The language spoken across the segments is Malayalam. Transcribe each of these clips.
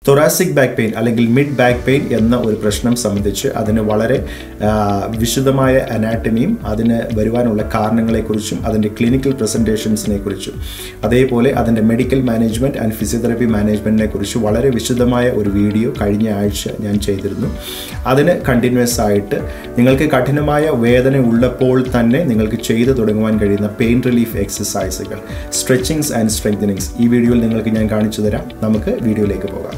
തൊറാസിക് ബാക്ക് പെയിൻ അല്ലെങ്കിൽ മിഡ് ബാക്ക് പെയിൻ എന്ന ഒരു പ്രശ്നം സംബന്ധിച്ച് അതിന് വളരെ ആ, വിശദമായ അനാറ്റമിയും അതിന് വരുവാനുള്ള കാരണങ്ങളെക്കുറിച്ചും അതിൻ്റെ ക്ലിനിക്കൽ പ്രസൻറ്റേഷൻസിനെ കുറിച്ചും അതേപോലെ അതിൻ്റെ മെഡിക്കൽ മാനേജ്മെൻറ്റ് ആൻഡ് ഫിസിയോതെറപ്പി മാനേജ്മെൻറ്റിനെ കുറിച്ച് വളരെ വിശദമായ ഒരു വീഡിയോ കഴിഞ്ഞ ആഴ്ച ഞാൻ ചെയ്തിരുന്നു അതിന് കണ്ടിന്യൂസ് ആയിട്ട് നിങ്ങൾക്ക് കഠിനമായ വേദന ഉള്ളപ്പോൾ തന്നെ നിങ്ങൾക്ക് ചെയ്തു തുടങ്ങുവാൻ കഴിയുന്ന പെയിൻ റിലീഫ് എക്സസൈസുകൾ സ്ട്രെച്ചിങ്സ് ആൻഡ് സ്ട്രെങ്തനിങ്സ് ഈ വീഡിയോയിൽ നിങ്ങൾക്ക് ഞാൻ കാണിച്ചു തരാം നമുക്ക് വീഡിയോയിലേക്ക് പോകാം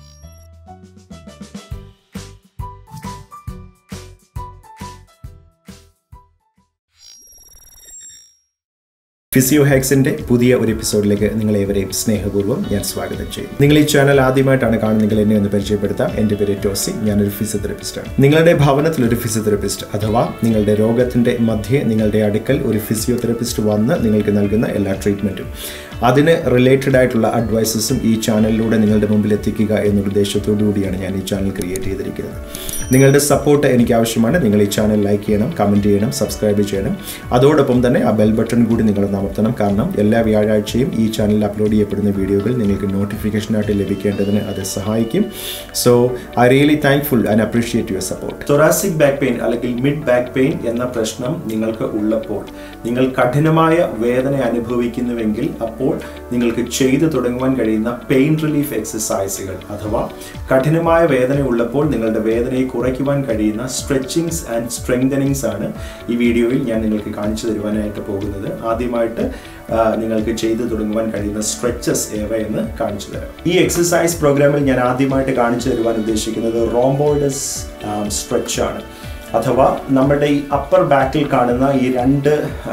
ഫിസിയോ ഹാക്സിന്റെ പുതിയ ഒരു എപ്പിസോഡിലേക്ക് നിങ്ങളേവരെയും സ്നേഹപൂർവ്വം ഞാൻ സ്വാഗതം ചെയ്യും നിങ്ങൾ ഈ ചാനൽ ആദ്യമായിട്ടാണ് കാണുന്നെങ്കിൽ എന്നെ ഒന്ന് പരിചയപ്പെടുത്താം എൻ്റെ പേര് ടോസി ഞാനൊരു ഫിസിയോതെറപ്പിസ്റ്റാണ് നിങ്ങളുടെ ഭവനത്തിൽ ഒരു ഫിസിയോതെറപ്പിസ്റ്റ് അഥവാ നിങ്ങളുടെ രോഗത്തിന്റെ മധ്യേ നിങ്ങളുടെ അടുക്കൽ ഒരു ഫിസിയോതെറപ്പിസ്റ്റ് വന്ന് നിങ്ങൾക്ക് നൽകുന്ന എല്ലാ ട്രീറ്റ്മെൻറ്റും അതിന് റിലേറ്റഡ് ആയിട്ടുള്ള അഡ്വൈസസും ഈ ചാനലിലൂടെ നിങ്ങളുടെ മുമ്പിൽ എത്തിക്കുക എന്നൊരു ഉദ്ദേശത്തോടു കൂടിയാണ് ഞാൻ ഈ ചാനൽ ക്രിയേറ്റ് ചെയ്തിരിക്കുന്നത് നിങ്ങളുടെ സപ്പോർട്ട് എനിക്ക് ആവശ്യമാണ് നിങ്ങൾ ഈ ചാനൽ ലൈക്ക് ചെയ്യണം കമൻറ്റ് ചെയ്യണം സബ്സ്ക്രൈബ് ചെയ്യണം അതോടൊപ്പം തന്നെ ആ ബെൽ ബട്ടൺ കൂടി നിങ്ങൾ അമർത്തണം കാരണം എല്ലാ വ്യാഴാഴ്ചയും ഈ ചാനലിൽ അപ്ലോഡ് ചെയ്യപ്പെടുന്ന വീഡിയോകൾ നിങ്ങൾക്ക് നോട്ടിഫിക്കേഷനായിട്ട് ലഭിക്കേണ്ടതിന് അത് സഹായിക്കും so I really thankful and appreciate your support thoracic back pain അല്ലെങ്കിൽ മിഡ് ബാക്ക് പെയിൻ എന്ന പ്രശ്നം നിങ്ങൾക്ക് ഉള്ളപ്പോൾ നിങ്ങൾ കഠിനമായ വേദന അനുഭവിക്കുന്നുവെങ്കിൽ അപ്പോൾ നിങ്ങൾക്ക് ചെയ്തു തുടങ്ങുവാൻ കഴിയുന്ന പെയിൻ റിലീഫ് എക്സസൈസുകൾ അഥവാ കഠിനമായ വേദന ഉള്ളപ്പോൾ നിങ്ങളുടെ വേദനയെ കുറയ്ക്കുവാൻ കഴിയുന്ന സ്ട്രെച്ചിങ്സ് ആൻഡ് സ്ട്രെങ്തനിങ്സ് ആണ് ഈ വീഡിയോയിൽ ഞാൻ നിങ്ങൾക്ക് കാണിച്ചു തരുവാനായിട്ട് പോകുന്നത് ആദ്യമായിട്ട് ആ, നിങ്ങൾക്ക് ചെയ്തു തുടങ്ങുവാൻ കഴിയുന്ന സ്ട്രെച്ചസ് ഏവയെന്ന് കാണിച്ചു തരാം ഈ എക്സസൈസ് പ്രോഗ്രാമിൽ ഞാൻ ആദ്യമായിട്ട് കാണിച്ചു തരുവാൻ ഉദ്ദേശിക്കുന്നത് റോംബോയിഡസ് സ്ട്രെച്ച് ആണ് അഥവാ നമ്മുടെ ഈ അപ്പർ ബാക്കിൽ കാണുന്ന ഈ രണ്ട്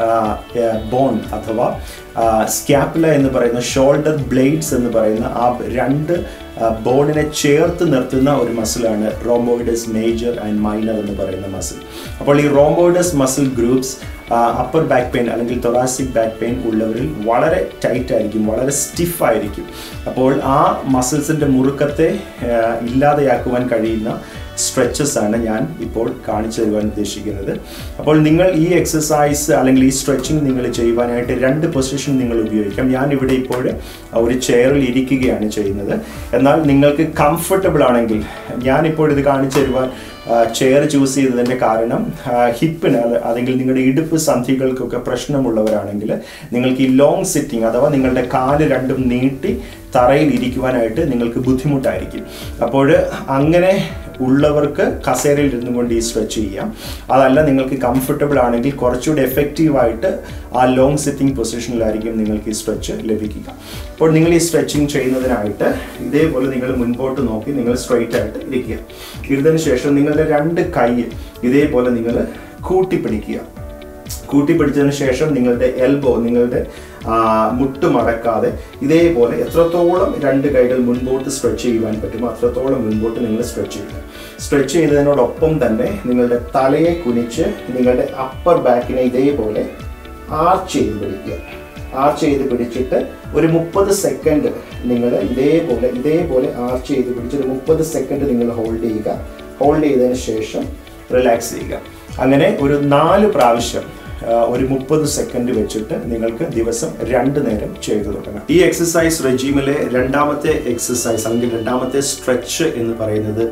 ബോൺ അഥവാ സ്കാപ്പുല എന്ന് പറയുന്ന ഷോൾഡർ ബ്ലേഡ്സ് എന്ന് പറയുന്ന ആ രണ്ട് ബോണിനെ ചേർത്ത് നിർത്തുന്ന ഒരു മസിലാണ് റോംബോയിഡസ് മേജർ ആൻഡ് മൈനർ എന്ന് പറയുന്ന മസിൽ അപ്പോൾ ഈ rhomboids muscle groups upper back pain അല്ലെങ്കിൽ തൊറാസിക് ബാക്ക് പെയിൻ ഉള്ളവരിൽ വളരെ ടൈറ്റ് ആയിരിക്കും വളരെ സ്റ്റിഫ് ആയിരിക്കും അപ്പോൾ ആ മസിൽസിൻ്റെ മുറുക്കത്തെ ആ, ഇല്ലാതെയാക്കുവാൻ കഴിയുന്ന സ്ട്രെച്ചസ് ആണ് ഞാൻ ഇപ്പോൾ കാണിച്ചു തരുവാൻ ഉദ്ദേശിക്കുന്നത് അപ്പോൾ നിങ്ങൾ ഈ എക്സസൈസ് അല്ലെങ്കിൽ ഈ സ്ട്രെച്ചിങ് നിങ്ങൾ ചെയ്യുവാനായിട്ട് രണ്ട് പൊസിഷൻ നിങ്ങൾ ഉപയോഗിക്കാം ഞാൻ ഇവിടെ ഇപ്പോൾ ഒരു ചെയറിൽ ഇരിക്കുകയാണ് ചെയ്യുന്നത് എന്നാൽ നിങ്ങൾക്ക് കംഫർട്ടബിൾ ആണെങ്കിൽ ഞാനിപ്പോൾ ഇത് കാണിച്ചു തരുവാൻ ചെയർ ചൂസ് ചെയ്തതിൻ്റെ കാരണം ഹിപ്പിന് അല്ലെങ്കിൽ നിങ്ങളുടെ ഇടുപ്പ് സന്ധികൾക്കൊക്കെ പ്രശ്നമുള്ളവരാണെങ്കിൽ നിങ്ങൾക്ക് ഈ ലോങ് സിറ്റിംഗ് അഥവാ നിങ്ങളുടെ കാല് രണ്ടും നീട്ടി തറയിൽ ഇരിക്കുവാനായിട്ട് നിങ്ങൾക്ക് ബുദ്ധിമുട്ടായിരിക്കും അപ്പോൾ അങ്ങനെ ഉള്ളവർക്ക് കസേരയിൽ ഇരുന്നു കൊണ്ട് ഈ സ്ട്രെച്ച് ചെയ്യാം അതല്ല നിങ്ങൾക്ക് കംഫർട്ടബിൾ ആണെങ്കിൽ കുറച്ചുകൂടി എഫക്റ്റീവായിട്ട് ആ ലോങ് സിറ്റിംഗ് പൊസിഷനിലായിരിക്കും നിങ്ങൾക്ക് ഈ സ്ട്രെച്ച് ലഭിക്കുക അപ്പോൾ നിങ്ങൾ ഈ സ്ട്രെച്ചിങ് ചെയ്യുന്നതിനായിട്ട് ഇതേപോലെ നിങ്ങൾ മുൻപോട്ട് നോക്കി നിങ്ങൾ സ്ട്രെയിറ്റ് ആയിട്ട് ഇരിക്കുക ഇരുന്നതിന് ശേഷം നിങ്ങളുടെ രണ്ട് കൈ ഇതേപോലെ നിങ്ങൾ കൂട്ടിപ്പിടിക്കുക കൂട്ടിപ്പിടിച്ചതിന് ശേഷം നിങ്ങളുടെ എൽബോ നിങ്ങളുടെ ആ, മുട്ട് മടക്കാതെ ഇതേപോലെ എത്രത്തോളം രണ്ട് കൈകൾ മുൻപോട്ട് സ്ട്രെച്ച് ചെയ്യുവാൻ പറ്റുമോ അത്രത്തോളം മുൻപോട്ട് നിങ്ങൾ സ്ട്രെച്ച് ചെയ്യുക സ്ട്രെച്ച് ചെയ്യുന്നതിനോടൊപ്പം തന്നെ നിങ്ങളുടെ തലയെ കുനിച്ച് നിങ്ങളുടെ അപ്പർ ബാക്കിനെ ഇതേപോലെ ആർച്ച് ചെയ്ത് പിടിക്കുക ആർച്ച് ചെയ്ത് പിടിച്ചിട്ട് ഒരു മുപ്പത് സെക്കൻഡ് നിങ്ങൾ ഇതേപോലെ ഇതേപോലെ ആർച്ച് ചെയ്ത് പിടിച്ച് ഒരു മുപ്പത് സെക്കൻഡ് നിങ്ങൾ ഹോൾഡ് ചെയ്യുക ഹോൾഡ് ചെയ്തതിന് ശേഷം റിലാക്സ് ചെയ്യുക അങ്ങനെ ഒരു നാല് പ്രാവശ്യം ആ, ഒരു മുപ്പത് സെക്കൻഡ് വെച്ചിട്ട് നിങ്ങൾക്ക് ദിവസം രണ്ട് നേരം ചെയ്തു തുടങ്ങാം ഈ എക്സസൈസ് റെജീമിലെ രണ്ടാമത്തെ എക്സസൈസ് അല്ലെങ്കിൽ രണ്ടാമത്തെ സ്ട്രെച്ച് എന്ന് പറയുന്നത്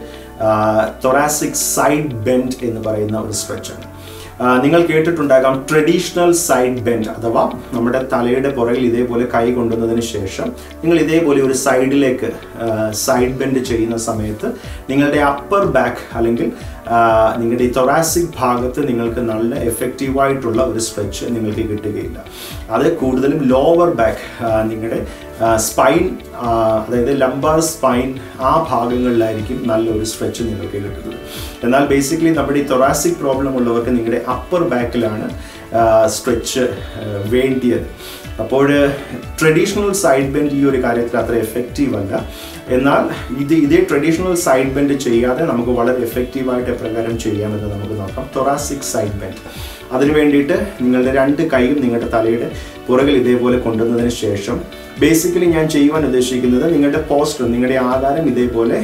തൊറാസിക് സൈഡ് ബെൻഡ് എന്ന് പറയുന്ന ഒരു സ്ട്രെച്ചാണ് ആ, നിങ്ങൾ കേട്ടിട്ടുണ്ടാകാം ട്രഡീഷണൽ സൈഡ് ബെൻഡ് അഥവാ നമ്മുടെ തലയുടെ പുറകിൽ ഇതേപോലെ കൈ കൊണ്ടുവന്നതിന് ശേഷം നിങ്ങൾ ഇതേപോലെ ഒരു സൈഡിലേക്ക് സൈഡ് ബെൻഡ് ചെയ്യുന്ന സമയത്ത് നിങ്ങളുടെ അപ്പർ ബാക്ക് അല്ലെങ്കിൽ ആ, നിങ്ങളുടെ ഈ തൊറാസിക് ഭാഗത്ത് നിങ്ങൾക്ക് നല്ല എഫക്റ്റീവായിട്ടുള്ള ഒരു സ്ട്രെച്ച് നിങ്ങൾക്ക് കിട്ടുകയില്ല അത് കൂടുതലും ലോവർ ബാക്ക് നിങ്ങളുടെ സ്പൈൻ അതായത് ലംബാർ സ്പൈൻ ആ ഭാഗങ്ങളിലായിരിക്കും നല്ലൊരു സ്ട്രെച്ച് നിങ്ങൾക്ക് കിട്ടുന്നത് എന്നാൽ ബേസിക്കലി നമ്മുടെ ഈ തൊറാസിക് പ്രോബ്ലം ഉള്ളവർക്ക് നിങ്ങളുടെ അപ്പർ ബാക്കിലാണ് സ്ട്രെച്ച് വേണ്ടിയത് അപ്പോൾ ട്രഡീഷണൽ സൈഡ് ബെൻഡ് ഈ ഒരു കാര്യത്തിൽ അത്ര എഫക്റ്റീവ് അല്ല എന്നാൽ ഇത് ഇതേ ട്രഡീഷണൽ സൈഡ് ബെൻഡ് ചെയ്യാതെ നമുക്ക് വളരെ എഫക്റ്റീവായിട്ട് എപ്രകാരം ചെയ്യാമെന്ന് നമുക്ക് നോക്കാം തൊറാസിക് സൈഡ് ബെൻഡ് അതിനു വേണ്ടിയിട്ട് നിങ്ങളുടെ രണ്ട് കൈയും നിങ്ങളുടെ തലയുടെ പുറകിൽ ഇതേപോലെ കൊണ്ടുവന്നതിന് ശേഷം ബേസിക്കലി ഞാൻ ചെയ്യുവാൻ ഉദ്ദേശിക്കുന്നത് നിങ്ങളുടെ പോസ്റ്റർ നിങ്ങളുടെ ആധാരം ഇതേപോലെ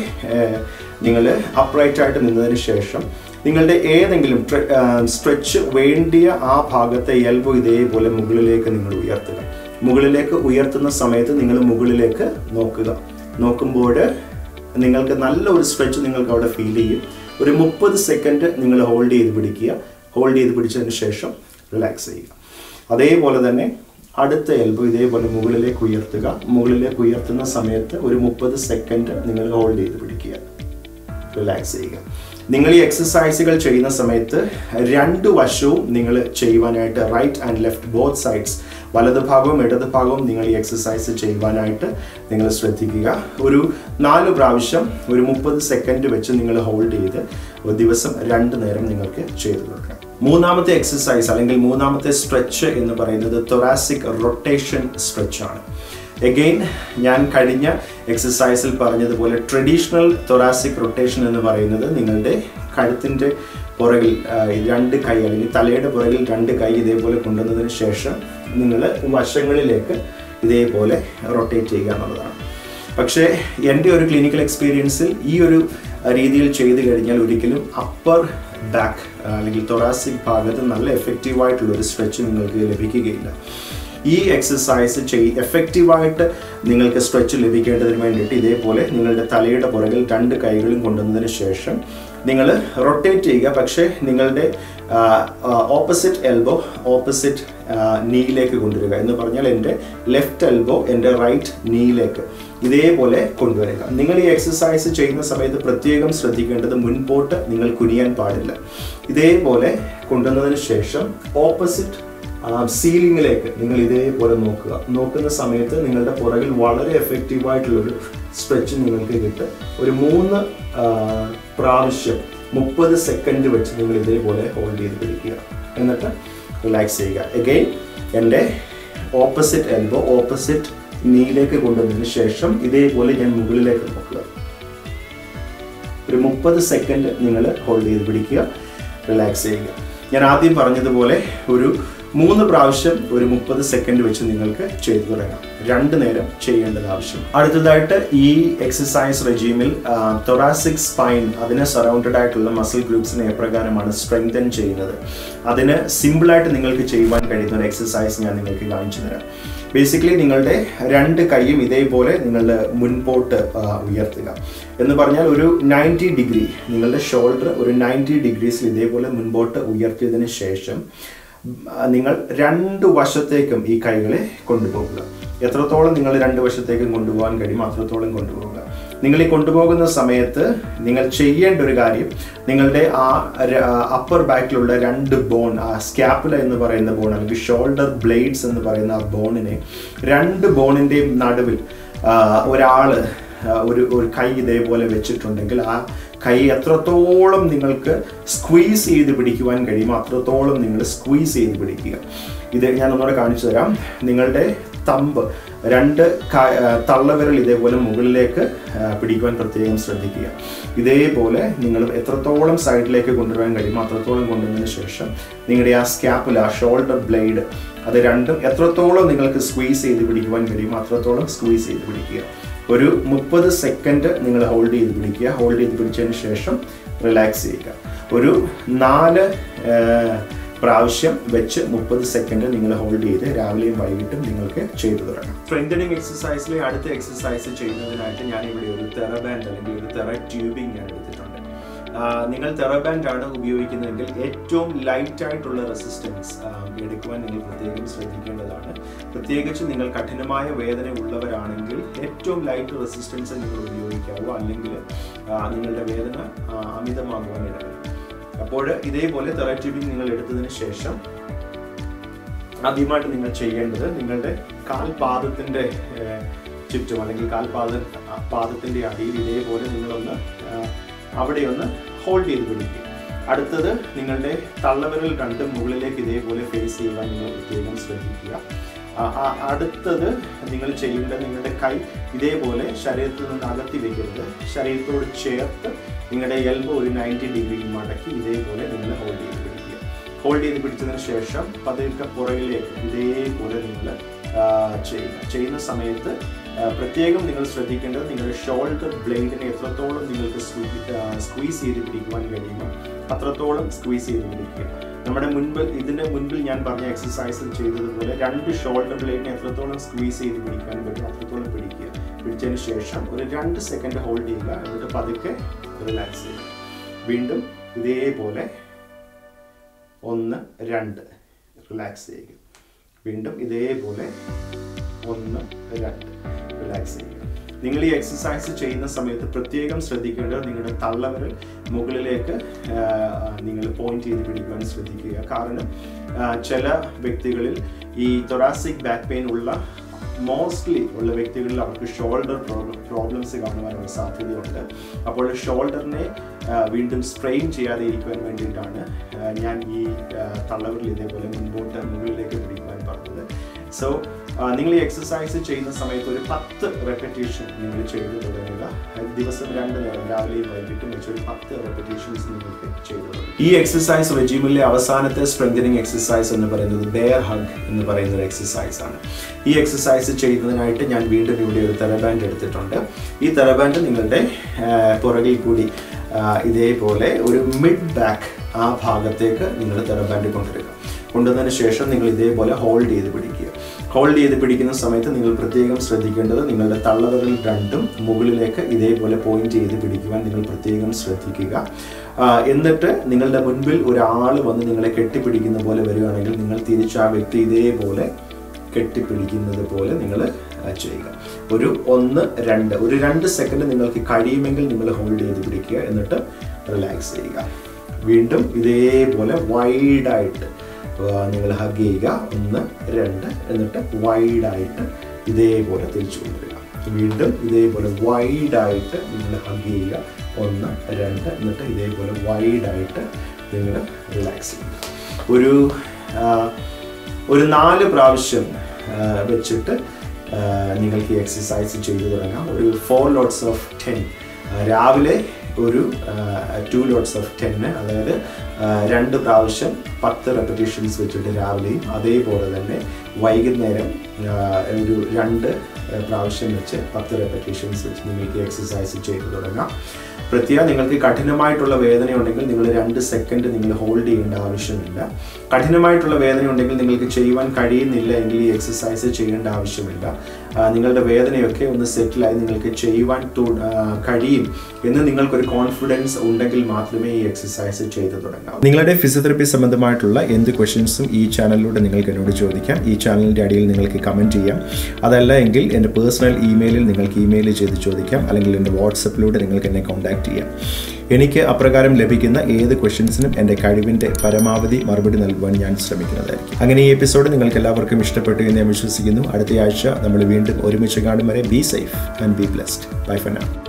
നിങ്ങൾ അപ്രൈറ്റ് ആയിട്ട് നിന്നതിന് ശേഷം നിങ്ങളുടെ ഏതെങ്കിലും സ്ട്രെച്ച് വേണ്ടിയ ആ ഭാഗത്തെ എൽബോ ഇതേപോലെ മുകളിലേക്ക് നിങ്ങൾ ഉയർത്തുക മുകളിലേക്ക് ഉയർത്തുന്ന സമയത്ത് നിങ്ങൾ മുകളിലേക്ക് നോക്കുക നോക്കുമ്പോൾ നിങ്ങൾക്ക് നല്ല ഒരു സ്ട്രെച്ച് നിങ്ങൾക്ക് അവിടെ ഫീൽ ചെയ്യും ഒരു മുപ്പത് സെക്കൻഡ് നിങ്ങൾ ഹോൾഡ് ചെയ്ത് പിടിക്കുക ഹോൾഡ് ചെയ്ത് പിടിച്ചതിന് ശേഷം റിലാക്സ് ചെയ്യുക അതേപോലെ തന്നെ അടുത്ത എൽബോ ഇതേപോലെ മുകളിലേക്ക് ഉയർത്തുക മുകളിലേക്ക് ഉയർത്തുന്ന സമയത്ത് ഒരു മുപ്പത് സെക്കൻഡ് നിങ്ങൾ ഹോൾഡ് ചെയ്ത് പിടിക്കുക റിലാക്സ് ചെയ്യുക നിങ്ങൾ ഈ എക്സസൈസുകൾ ചെയ്യുന്ന സമയത്ത് രണ്ട് വശവും നിങ്ങൾ ചെയ്യുവാനായിട്ട് right and left both sides വലത് ഭാഗവും ഇടത് ഭാഗവും നിങ്ങൾ ഈ എക്സസൈസ് ചെയ്യുവാനായിട്ട് നിങ്ങൾ ശ്രദ്ധിക്കുക ഒരു നാല് പ്രാവശ്യം ഒരു മുപ്പത് സെക്കൻഡ് വെച്ച് നിങ്ങൾ ഹോൾഡ് ചെയ്ത് ഒരു ദിവസം രണ്ട് നേരം നിങ്ങൾക്ക് ചെയ്തു കൊടുക്കണം മൂന്നാമത്തെ എക്സസൈസ് അല്ലെങ്കിൽ മൂന്നാമത്തെ സ്ട്രെച്ച് എന്ന് പറയുന്നത് തൊറാസിക് റൊട്ടേഷൻ സ്ട്രെച്ച് ആണ് എഗെയിൻ ഞാൻ കഴിഞ്ഞ എക്സസൈസിൽ പറഞ്ഞതുപോലെ ട്രഡീഷണൽ തൊറാസിക് റൊട്ടേഷൻ എന്ന് പറയുന്നത് നിങ്ങളുടെ കഴുത്തിൻ്റെ പുറകിൽ ആ, രണ്ട് കൈ അല്ലെങ്കിൽ തലയുടെ പുറകിൽ രണ്ട് കൈ ഇതേപോലെ കൊണ്ടുവന്നതിന് ശേഷം നിങ്ങൾ വശങ്ങളിലേക്ക് ഇതേപോലെ റൊട്ടേറ്റ് ചെയ്യുക എന്നുള്ളതാണ് പക്ഷേ എൻ്റെ ഒരു ക്ലിനിക്കൽ എക്സ്പീരിയൻസിൽ ഈ ഒരു രീതിയിൽ ചെയ്തു കഴിഞ്ഞാൽ ഒരിക്കലും അപ്പർ ബാക്ക് അല്ലെങ്കിൽ തൊറാസിക് ഭാഗത്ത് നല്ല എഫക്റ്റീവായിട്ടുള്ള ഒരു സ്ട്രെച്ച് നിങ്ങൾക്ക് ലഭിക്കുകയില്ല ഈ എക്സസൈസ് ചെയ് എഫക്റ്റീവായിട്ട് നിങ്ങൾക്ക് സ്ട്രെച്ച് ലഭിക്കേണ്ടതിന് വേണ്ടിയിട്ട് ഇതേപോലെ നിങ്ങളുടെ തലയുടെ പുറകിൽ രണ്ട് കൈകളും കൊണ്ടുവന്നതിന് ശേഷം നിങ്ങൾ റൊട്ടേറ്റ് ചെയ്യുക പക്ഷേ നിങ്ങളുടെ ഓപ്പോസിറ്റ് എൽബോ ഓപ്പോസിറ്റ് നീയിലേക്ക് കൊണ്ടുവരിക എന്ന് പറഞ്ഞാൽ എൻ്റെ ലെഫ്റ്റ് എൽബോ എൻ്റെ റൈറ്റ് നീയിലേക്ക് ഇതേപോലെ കൊണ്ടുവരിക നിങ്ങൾ ഈ എക്സസൈസ് ചെയ്യുന്ന സമയത്ത് പ്രത്യേകം ശ്രദ്ധിക്കേണ്ടത് മുൻപോട്ട് നിങ്ങൾ കുനിയാൻ പാടില്ല ഇതേപോലെ കൊണ്ടുവന്നതിന് ശേഷം ഓപ്പോസിറ്റ് സീലിംഗിലേക്ക് നിങ്ങൾ ഇതേപോലെ നോക്കുക നോക്കുന്ന സമയത്ത് നിങ്ങളുടെ പുറകിൽ വളരെ എഫക്റ്റീവ് ആയിട്ടുള്ളൊരു സ്ട്രെച്ച് നിങ്ങൾക്ക് കിട്ടും ഒരു മൂന്ന് ആ, പ്രാവശ്യം മുപ്പത് സെക്കൻഡ് വെച്ച് നിങ്ങൾ ഇതേപോലെ ഹോൾഡ് ചെയ്ത് പിടിക്കുക എന്നിട്ട് റിലാക്സ് ചെയ്യുക എഗെയിൻ എൻ്റെ ഓപ്പോസിറ്റ് എൽബോ ഓപ്പോസിറ്റ് നീയിലേക്ക് കൊണ്ടുവന്നതിന് ശേഷം ഇതേപോലെ ഞാൻ മുകളിലേക്ക് നോക്കുക ഒരു മുപ്പത് സെക്കൻഡ് നിങ്ങൾ ഹോൾഡ് ചെയ്ത് പിടിക്കുക റിലാക്സ് ചെയ്യുക ഞാൻ ആദ്യം പറഞ്ഞതുപോലെ ഒരു മൂന്ന് പ്രാവശ്യം ഒരു മുപ്പത് സെക്കൻഡ് വെച്ച് നിങ്ങൾക്ക് ചെയ്തു തുടങ്ങാം രണ്ട് നേരം ചെയ്യേണ്ടത് ആവശ്യം അടുത്തതായിട്ട് ഈ എക്സസൈസ് റെജീമിൽ തൊറാസിക് സ്പൈൻ അതിനെ സറൗണ്ടഡ് ആയിട്ടുള്ള മസിൽ ഗ്രൂപ്പ്സിനെ എപ്രകാരമാണ് സ്ട്രെങ്തൻ ചെയ്യുന്നത് അതിന് സിമ്പിളായിട്ട് നിങ്ങൾക്ക് ചെയ്യുവാൻ കഴിയുന്ന ഒരു എക്സസൈസ് ഞാൻ നിങ്ങൾക്ക് കാണിച്ചു തരാം ബേസിക്കലി നിങ്ങളുടെ രണ്ട് കൈയും ഇതേപോലെ നിങ്ങളുടെ മുൻപോട്ട് ആ, ഉയർത്തുക എന്ന് പറഞ്ഞാൽ ഒരു നയൻറ്റി ഡിഗ്രി നിങ്ങളുടെ ഷോൾഡർ ഒരു നയൻറ്റി ഡിഗ്രീസിൽ ഇതേപോലെ മുൻപോട്ട് ഉയർത്തിയതിന് ശേഷം ആ, നിങ്ങൾ രണ്ട് വശത്തേക്കും ഈ കൈകളെ കൊണ്ടുപോകുക എത്രത്തോളം നിങ്ങൾ രണ്ട് വശത്തേക്കും കൊണ്ടുപോകാൻ കഴിയും അത്രത്തോളം കൊണ്ടുപോകുക നിങ്ങൾ ഈ കൊണ്ടുപോകുന്ന സമയത്ത് നിങ്ങൾ ചെയ്യേണ്ട ഒരു കാര്യം നിങ്ങളുടെ ആ അപ്പർ ബാക്കിലുള്ള രണ്ട് ബോൺ ആ സ്കാപ്പുല എന്ന് പറയുന്ന ബോൺ അല്ലെങ്കിൽ ഷോൾഡർ ബ്ലേഡ്സ് എന്ന് പറയുന്ന ആ ബോണിനെ രണ്ട് ബോണിൻ്റെയും നടുവിൽ ആ, ഒരാള് ആ, ഒരു ഒരു കൈ ഇതേപോലെ വെച്ചിട്ടുണ്ടെങ്കിൽ ആ കൈ എത്രത്തോളം നിങ്ങൾക്ക് സ്ക്വീസ് ചെയ്ത് പിടിക്കുവാൻ കഴിയുമോ അത്രത്തോളം നിങ്ങൾ സ്ക്വീസ് ചെയ്ത് പിടിക്കുക ഇത് ഞാൻ ഒന്നുകൂടെ കാണിച്ചു തരാം നിങ്ങളുടെ തമ്പ് രണ്ട് ക- ആ, തള്ളവിരൽ ഇതേപോലെ മുകളിലേക്ക് ആ, പിടിക്കുവാൻ പ്രത്യേകം ശ്രദ്ധിക്കുക ഇതേപോലെ നിങ്ങൾ എത്രത്തോളം സൈഡിലേക്ക് കൊണ്ടുവരാൻ കഴിയുമോ അത്രത്തോളം കൊണ്ടുവന്നതിന് ശേഷം നിങ്ങളുടെ ആ സ്കാപ്പുല ഷോൾഡർ ബ്ലേഡ് അത് രണ്ടും എത്രത്തോളം നിങ്ങൾക്ക് സ്ക്വീസ് ചെയ്ത് പിടിക്കുവാൻ കഴിയുമോ അത്രത്തോളം സ്ക്വീസ് ചെയ്ത് പിടിക്കുക ഒരു മുപ്പത് സെക്കൻഡ് നിങ്ങൾ ഹോൾഡ് ചെയ്ത് പിടിക്കുക ഹോൾഡ് ചെയ്ത് പിടിച്ചതിന് ശേഷം റിലാക്സ് ചെയ്യുക ഒരു നാല് ആ, പ്രാവശ്യം വെച്ച് മുപ്പത് സെക്കൻഡ് നിങ്ങൾ ഹോൾഡ് ചെയ്ത് രാവിലെയും വൈകിട്ടും നിങ്ങൾക്ക് ചെയ്തു തുടങ്ങാം സ്ട്രെങ്തനിങ് എക്സസൈസിലെ അടുത്ത എക്സസൈസ് ചെയ്യുന്നതിനായിട്ട് ഞാൻ ഇവിടെ ഒരു തെറബാൻഡ് അല്ലെങ്കിൽ ഒരു തെറ ട്യൂബിംഗ് ഞാൻ എടുത്തിട്ടുണ്ട് ആ, നിങ്ങൾ തെറബാൻഡ് ആണ് ഉപയോഗിക്കുന്നതെങ്കിൽ ഏറ്റവും ലൈറ്റ് ആയിട്ടുള്ള റെസിസ്റ്റൻസ് എടുക്കുവാൻ നിങ്ങൾ പ്രത്യേകം ശ്രദ്ധിക്കേണ്ടതാണ് പ്രത്യേകിച്ച് നിങ്ങൾ കഠിനമായ വേദന ഉള്ളവരാണെങ്കിൽ ഏറ്റവും ലൈറ്റ് റെസിസ്റ്റൻസ് നിങ്ങൾ ഉപയോഗിക്കാവൂ അല്ലെങ്കിൽ ആ, നിങ്ങളുടെ വേദന ആ, അമിതമാകുവാൻ ഇടവരും അപ്പോൾ ഇതേപോലെ തെറാറ്റ്യൂബിംഗ് നിങ്ങൾ എടുത്തതിന് ശേഷം ആദ്യമായിട്ട് നിങ്ങൾ ചെയ്യേണ്ടത് നിങ്ങളുടെ കാൽപാദത്തിന്റെ ഏഹ്, ചുറ്റും അല്ലെങ്കിൽ കാൽപാദ പാദത്തിന്റെ അടിയിൽ ഇതേപോലെ നിങ്ങളൊന്ന് ആഹ്, അവിടെ ഒന്ന് ഹോൾഡ് ചെയ്ത് പിടിക്കുക അടുത്തത് നിങ്ങളുടെ തള്ളവിരൽ രണ്ടും മുകളിലേക്ക് ഇതേപോലെ ഫേസ് ചെയ്യുവാൻ നിങ്ങൾ പ്രത്യേകം ശ്രദ്ധിക്കുക ആ, ആ, അടുത്തത് നിങ്ങൾ ചെയ്യേണ്ടത് നിങ്ങളുടെ കൈ ഇതേപോലെ ശരീരത്തിൽ നിന്ന് അകത്തി വെക്കരുത് ശരീരത്തോട് ചേർത്ത് നിങ്ങളുടെ എൽബോ ഒരു നയൻറ്റി ഡിഗ്രി മടക്കി ഇതേപോലെ നിങ്ങൾ ഹോൾഡ് ചെയ്ത് പിടിക്കുക ഹോൾഡ് ചെയ്ത് പിടിച്ചതിന് ശേഷം പതുക്കെ പുറകിലേക്ക് ഇതേപോലെ നിങ്ങൾ ചെയ്യുക ചെയ്യുന്ന സമയത്ത് ആ, പ്രത്യേകം നിങ്ങൾ ശ്രദ്ധിക്കേണ്ടത് നിങ്ങളുടെ ഷോൾഡർ ബ്ലേഡിനെ എത്രത്തോളം നിങ്ങൾക്ക് സ്ക്വീസ് ചെയ്ത് പിടിക്കുവാൻ കഴിയുമോ അത്രത്തോളം സ്ക്വീസ് ചെയ്ത് പിടിക്കുക നമ്മുടെ മുൻപ് ഇതിന് മുൻപിൽ ഞാൻ പറഞ്ഞ എക്സസൈസിൽ ചെയ്തതുപോലെ രണ്ട് ഷോൾഡർ ബ്ലേഡിനെ എത്രത്തോളം സ്ക്വീസ് ചെയ്ത് പിടിക്കാൻ പറ്റും അത്രത്തോളം പിടിക്കുക പിടിച്ചതിന് ശേഷം ഒരു രണ്ട് സെക്കൻഡ് ഹോൾഡ് ചെയ്യുക എന്നിട്ട് പതുക്കെ റിലാക്സ് ചെയ്യുക വീണ്ടും ഇതേപോലെ ഒന്ന് രണ്ട് റിലാക്സ് ചെയ്യുക വീണ്ടും ഇതേപോലെ ഒന്ന് രണ്ട് റിലാക്സ് ചെയ്യുക നിങ്ങൾ ഈ എക്സസൈസ് ചെയ്യുന്ന സമയത്ത് പ്രത്യേകം ശ്രദ്ധിക്കേണ്ടത് നിങ്ങളുടെ തള്ളവരൽ മുകളിലേക്ക് നിങ്ങൾ പോയിന്റ് ചെയ്ത് പിടിക്കുവാൻ ശ്രദ്ധിക്കുക കാരണം ആ, ചില വ്യക്തികളിൽ ഈ തൊറാസിക് ബാക്ക് പെയിൻ ഉള്ള മോസ്റ്റ്ലി ഉള്ള വ്യക്തികളിൽ അവർക്ക് ഷോൾഡർ പ്രോബ്ലംസ് കാണുവാനുള്ള സാധ്യതയുണ്ട് അപ്പോൾ ഷോൾഡറിനെ വീണ്ടും സ്ട്രെയിൻ ചെയ്യാതെ ഇരിക്കുവാൻ വേണ്ടിയിട്ടാണ് ആ, ഞാൻ ഈ ആ, തള്ളവരിൽ ഇതേപോലെ മുൻപോട്ട് മുകളിലേക്ക് പിടിക്കുവാൻ പറഞ്ഞത് സോ നിങ്ങൾ ഈ എക്സസൈസ് ചെയ്യുന്ന സമയത്ത് ഒരു പത്ത് റെപ്പറ്റേഷൻ നിങ്ങൾ ചെയ്ത് തുടങ്ങുക ദിവസം രണ്ട് നേരം രാവിലെയും വൈകിട്ടും വെച്ച് ഒരു പത്ത് റെപ്പറ്റേഷൻസ് നിങ്ങൾക്ക് ചെയ്തു തുടങ്ങുക ഈ എക്സസൈസ് റെജിമിലെ അവസാനത്തെ സ്ട്രെങ്തനിങ് എക്സസൈസ് എന്ന് പറയുന്നത് ബെയർ ഹഗ് എന്ന് പറയുന്ന ഒരു എക്സസൈസ് ആണ് ഈ എക്സസൈസ് ചെയ്യുന്നതിനായിട്ട് ഞാൻ വീണ്ടും ഇവിടെ ഒരു തെറബാൻഡ് എടുത്തിട്ടുണ്ട് ഈ തെറബാൻഡ് നിങ്ങളുടെ ആ, പുറകിൽ കൂടി ആ, ഇതേപോലെ ഒരു മിഡ് ബാക്ക് ആ ഭാഗത്തേക്ക് നിങ്ങൾ തെറബാൻഡ് കൊണ്ടുവരിക കൊണ്ടുവന്നതിന് ശേഷം നിങ്ങൾ ഇതേപോലെ ഹോൾഡ് ചെയ്ത് പിടിക്കുക ഹോൾഡ് ചെയ്ത് പിടിക്കുന്ന സമയത്ത് നിങ്ങൾ പ്രത്യേകം ശ്രദ്ധിക്കേണ്ടത് നിങ്ങളുടെ തള്ളവിരൽ രണ്ടും മുകളിലേക്ക് ഇതേപോലെ പോയിന്റ് ചെയ്ത് പിടിക്കുവാൻ നിങ്ങൾ പ്രത്യേകം ശ്രദ്ധിക്കുക ആ, എന്നിട്ട് നിങ്ങളുടെ മുൻപിൽ ഒരാൾ വന്ന് നിങ്ങളെ കെട്ടിപ്പിടിക്കുന്ന പോലെ വരികയാണെങ്കിൽ നിങ്ങൾ തിരിച്ച് ആ വ്യക്തി ഇതേപോലെ കെട്ടിപ്പിടിക്കുന്നത് പോലെ നിങ്ങൾ ചെയ്യുക ഒരു ഒന്ന് രണ്ട് ഒരു രണ്ട് സെക്കൻഡ് നിങ്ങൾക്ക് കഴിയുമെങ്കിൽ നിങ്ങൾ ഹോൾഡ് ചെയ്ത് പിടിക്കുക എന്നിട്ട് റിലാക്സ് ചെയ്യുക വീണ്ടും ഇതേപോലെ വൈഡായിട്ട് നിങ്ങൾ ഹഗ് ചെയ്യുക ഒന്ന് രണ്ട് എന്നിട്ട് വൈഡായിട്ട് ഇതേപോലെ തിരിച്ചു കൊണ്ടുവരിക വീണ്ടും ഇതേപോലെ വൈഡായിട്ട് നിങ്ങൾ ഹഗ് ചെയ്യുക ഒന്ന് രണ്ട് എന്നിട്ട് ഇതേപോലെ വൈഡായിട്ട് നിങ്ങൾ റിലാക്സ് ചെയ്യുക ഒരു ആ, ഒരു നാല് പ്രാവശ്യം ആ, വെച്ചിട്ട് ആ, നിങ്ങൾക്ക് ഈ എക്സസൈസ് ചെയ്തു തുടങ്ങാം ഒരു ഫോർ ലോട്ട്സ് ഓഫ് ടെൻ രാവിലെ ഒരു ടു ലോട്ട്സ് ഓഫ് ടെന്ന് അതായത് ആ, രണ്ട് പ്രാവശ്യം പത്ത് റെപ്പറ്റീഷൻസ് വെച്ചിട്ട് രാവിലെയും അതേപോലെ തന്നെ വൈകുന്നേരം ആ, ഒരു രണ്ട് പ്രാവശ്യം വെച്ച് പത്ത് റെപ്പറ്റീഷൻസ് വെച്ച് നിങ്ങൾക്ക് എക്സസൈസ് ചെയ്തു തുടങ്ങാം പ്രത്യേകം നിങ്ങൾക്ക് കഠിനമായിട്ടുള്ള വേദന ഉണ്ടെങ്കിൽ നിങ്ങൾ രണ്ട് സെക്കൻഡ് നിങ്ങൾ ഹോൾഡ് ചെയ്യേണ്ട ആവശ്യമില്ല കഠിനമായിട്ടുള്ള വേദന ഉണ്ടെങ്കിൽ നിങ്ങൾക്ക് ചെയ്യുവാൻ കഴിയുന്നില്ല എങ്കിൽ ഈ എക്സസൈസ് ചെയ്യേണ്ട ആവശ്യമില്ല ആ, നിങ്ങളുടെ വേദനയൊക്കെ ഒന്ന് സെറ്റിലായി നിങ്ങൾക്ക് ചെയ്യുവാൻ തു- ആ, കഴിയും എന്ന് നിങ്ങൾക്കൊരു കോൺഫിഡൻസ് ഉണ്ടെങ്കിൽ മാത്രമേ ഈ എക്സസൈസ് ചെയ്തു തുടങ്ങാവൂ നിങ്ങളുടെ ഫിസിയോതെറപ്പി സംബന്ധമായിട്ടുള്ള എന്ത് ക്വസ്റ്റ്യൻസും ഈ ചാനലിലൂടെ നിങ്ങൾക്ക് എന്നോട് ചോദിക്കാം ഈ ചാനലിൻ്റെ അടിയിൽ നിങ്ങൾക്ക് കമൻറ്റ് ചെയ്യാം അതല്ല എങ്കിൽ എൻ്റെ പേഴ്സണൽ ഇമെയിലിൽ നിങ്ങൾക്ക് ഇമെയിൽ ചെയ്ത് ചോദിക്കാം അല്ലെങ്കിൽ എൻ്റെ വാട്സപ്പിലൂടെ നിങ്ങൾക്ക് എന്നെ കോൺടാക്ട് ചെയ്യാം എനിക്ക് അപ്രകാരം ലഭിക്കുന്ന ഏത് ക്വസ്റ്റ്യൻസിനും എൻ്റെ കഴിവിൻ്റെ പരമാവധി മറുപടി നൽകുവാൻ ഞാൻ ശ്രമിക്കുന്നതായിരിക്കും അങ്ങനെ ഈ എപ്പിസോഡ് നിങ്ങൾക്ക് എല്ലാവർക്കും ഇഷ്ടപ്പെട്ടു എന്ന് ഞാൻ വിശ്വസിക്കുന്നു അടുത്ത ആഴ്ച നമ്മൾ വീണ്ടും ഒരുമിച്ച് കാണും വരെ be safe and be blessed bye for now